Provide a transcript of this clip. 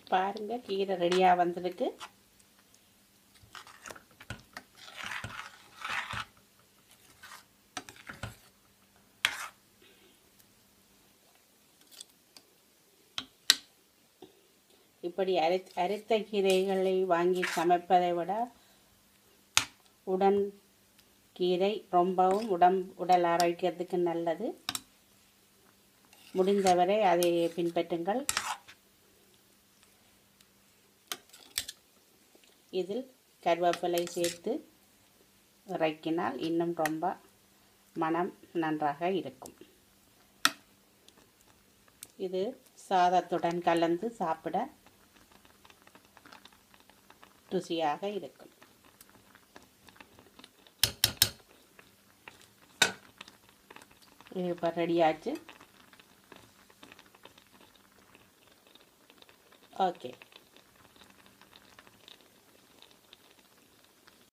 பாருங்கள் கீரை ரெடியாக வந்திருக்கு இப்படி அரை அரைத்த கீரைகளை வாங்கி சமைப்பதை விட உடன் கீரை ரொம்பவும் உடம் உடல் ஆரோக்கியத்துக்கு நல்லது முடிந்தவரை அதை பின்பற்றுங்கள் இதில் கருவேப்பிலை சேர்த்து இறக்கினால் இன்னும் ரொம்ப மனம் நன்றாக இருக்கும் இது சாதத்துடன் கலந்து சாப்பிட ருசியாக இருக்கும் இது இப்போ ரெடியாச்சு ஓகே